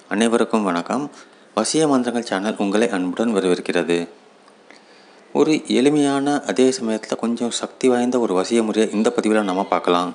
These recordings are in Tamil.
அனைவருக்கும் வணக்கம் வசிய மந்திரங்கள் சேனல் உங்களை அன்புடன் வரவேற்கிறது ஒரு எளிமையான அதே சமயத்தில் கொஞ்சம் சக்தி வாய்ந்த ஒரு வசிய முறையை இந்த பதிவில் நம்ம பார்க்கலாம்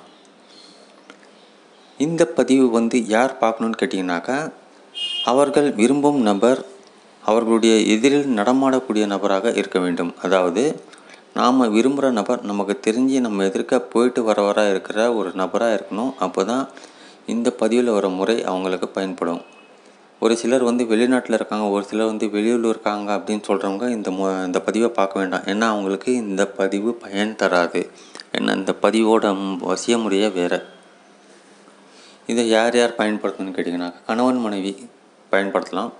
இந்த பதிவு வந்து யார் பார்க்கணுன்னு கேட்டிங்கனாக்கா அவர்கள் விரும்பும் நபர் அவர்களுடைய எதிரில் நடமாடக்கூடிய நபராக இருக்க வேண்டும் அதாவது நாம் விரும்புகிற நபர் நமக்கு தெரிஞ்சு நம்ம எதிர்க்க போயிட்டு வரவராக இருக்கிற ஒரு நபராக இருக்கணும் அப்போ தான் இந்த பதிவில் வர முறை அவங்களுக்கு பயன்படும் ஒரு சிலர் வந்து வெளிநாட்டில் இருக்காங்க ஒரு சிலர் வந்து வெளியூரில் இருக்காங்க அப்படின்னு சொல்கிறவங்க இந்த மு இந்த பதிவை பார்க்க வேண்டாம் ஏன்னா அவங்களுக்கு இந்த பதிவு பயன் தராது ஏன்னா இந்த பதிவோட ம் வசிய முறையே வேறு இதை யார் யார் பயன்படுத்தணும்னு கேட்டிங்கன்னா கணவன் மனைவி பயன்படுத்தலாம்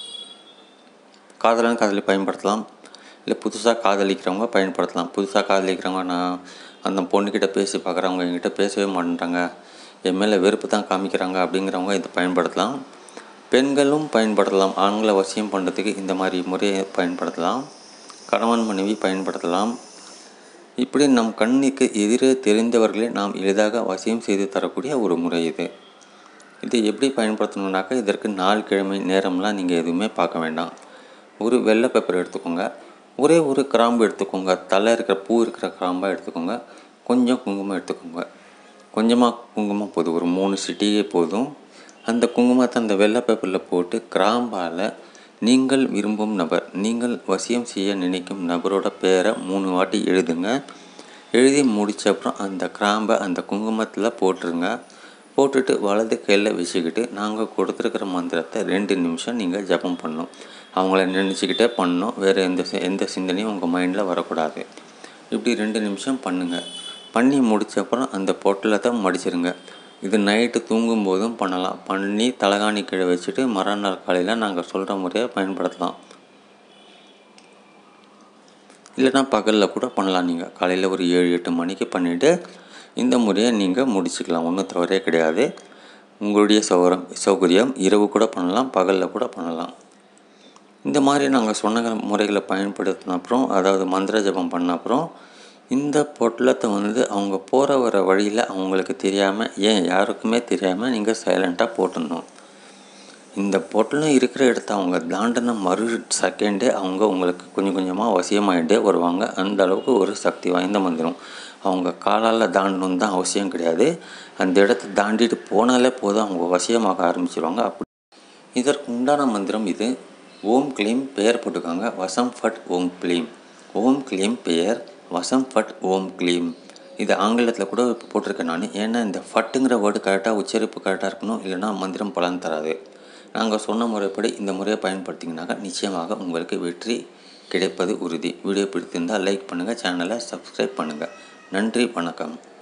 காதலன் காதலி பயன்படுத்தலாம் இல்லை புதுசாக காதலிக்கிறவங்க பயன்படுத்தலாம் புதுசாக காதலிக்கிறவங்க நான் அந்த பொண்ணுக்கிட்ட பேசி பார்க்குறவங்க என்கிட்ட பேசவே மாட்டேன்றாங்க என் மேலே வெறுப்பு தான் காமிக்கிறாங்க அப்படிங்கிறவங்க இதை பயன்படுத்தலாம் பெண்களும் பயன்படுத்தலாம் ஆண்களை வசியம் பண்ணுறதுக்கு இந்த மாதிரி முறையை பயன்படுத்தலாம் கணவன் மனைவி பயன்படுத்தலாம் இப்படி நம் கண்ணுக்கு எதிரே தெரிந்தவர்களை நாம் எளிதாக வசியம் செய்து தரக்கூடிய ஒரு முறை இது இதை எப்படி பயன்படுத்தணுன்னாக்கா இதற்கு நாள் கிழமை நேரம்லாம் நீங்கள் எதுவுமே பார்க்க வேண்டாம் ஒரு வெள்ளை பேப்பர் எடுத்துக்கோங்க ஒரே ஒரு கிராம்பு எடுத்துக்கோங்க தலை இருக்கிற பூ இருக்கிற கிராம்பாக எடுத்துக்கோங்க கொஞ்சம் குங்குமம் எடுத்துக்கோங்க கொஞ்சமாக குங்குமம் போதும் ஒரு மூணு சிட்டியே போதும் அந்த குங்குமத்தை அந்த வெள்ளை பேப்பரில் போட்டு கிராம்பால் நீங்கள் விரும்பும் நபர் நீங்கள் வசியம் செய்ய நினைக்கும் நபரோட பேரை மூணு வாட்டி எழுதுங்க எழுதி முடித்த அப்புறம் அந்த கிராம்பை அந்த குங்குமத்தில் போட்டுருங்க போட்டுட்டு வலது கையில் வச்சுக்கிட்டு நாங்கள் கொடுத்துருக்கிற மந்திரத்தை ரெண்டு நிமிஷம் நீங்கள் ஜபம் பண்ணணும் அவங்கள நினச்சிக்கிட்டே பண்ணணும் வேறு எந்த எந்த சிந்தனையும் உங்கள் மைண்டில் வரக்கூடாது இப்படி ரெண்டு நிமிஷம் பண்ணுங்கள் பண்ணி முடித்த அப்புறம் அந்த பொட்டலத்தை மடிச்சிருங்க இது நைட்டு தூங்கும் போதும் பண்ணலாம் பண்ணி தலகாணி கீழே வச்சுட்டு மறுநாள் காலையில் நாங்கள் சொல்கிற முறையை பயன்படுத்தலாம் இல்லைனா பகலில் கூட பண்ணலாம் நீங்கள் காலையில் ஒரு ஏழு எட்டு மணிக்கு பண்ணிவிட்டு இந்த முறையை நீங்கள் முடிச்சுக்கலாம் ஒன்றும் தவறே கிடையாது உங்களுடைய சௌரம் சௌகரியம் இரவு கூட பண்ணலாம் பகலில் கூட பண்ணலாம் இந்த மாதிரி நாங்கள் சொன்ன முறைகளை பயன்படுத்தின அப்புறம் அதாவது மந்திர ஜபம் பண்ண அப்புறம் இந்த பொட்டலத்தை வந்து அவங்க போகிற வர வழியில் அவங்களுக்கு தெரியாமல் ஏன் யாருக்குமே தெரியாமல் நீங்கள் சைலண்ட்டாக போட்டுடணும் இந்த பொட்டலம் இருக்கிற இடத்த அவங்க தாண்டின மறு செகண்டே அவங்க உங்களுக்கு கொஞ்சம் கொஞ்சமாக வசியமாகிட்டே வருவாங்க அந்த அளவுக்கு ஒரு சக்தி வாய்ந்த மந்திரம் அவங்க காலால் தாண்டணும் தான் அவசியம் கிடையாது அந்த இடத்த தாண்டிட்டு போனாலே போதும் அவங்க வசியமாக ஆரம்பிச்சிருவாங்க அப்படி இதற்கு உண்டான மந்திரம் இது ஓம் கிளீம் பெயர் போட்டுக்காங்க வசம் ஃபட் ஓம் கிளீம் ஓம் கிளீம் பெயர் வசம் ஃபட் ஓம் கிளீம் இது ஆங்கிலத்தில் கூட இப்போ போட்டிருக்கேன் நான் ஏன்னா இந்த ஃபட்டுங்கிற வேர்டு கரெக்டாக உச்சரிப்பு கரெக்டாக இருக்கணும் இல்லைனா மந்திரம் பலன் தராது நாங்கள் சொன்ன முறைப்படி இந்த முறையை பயன்படுத்திங்கனாக்கா நிச்சயமாக உங்களுக்கு வெற்றி கிடைப்பது உறுதி வீடியோ பிடித்திருந்தால் லைக் பண்ணுங்கள் சேனலை சப்ஸ்கிரைப் பண்ணுங்கள் நன்றி வணக்கம்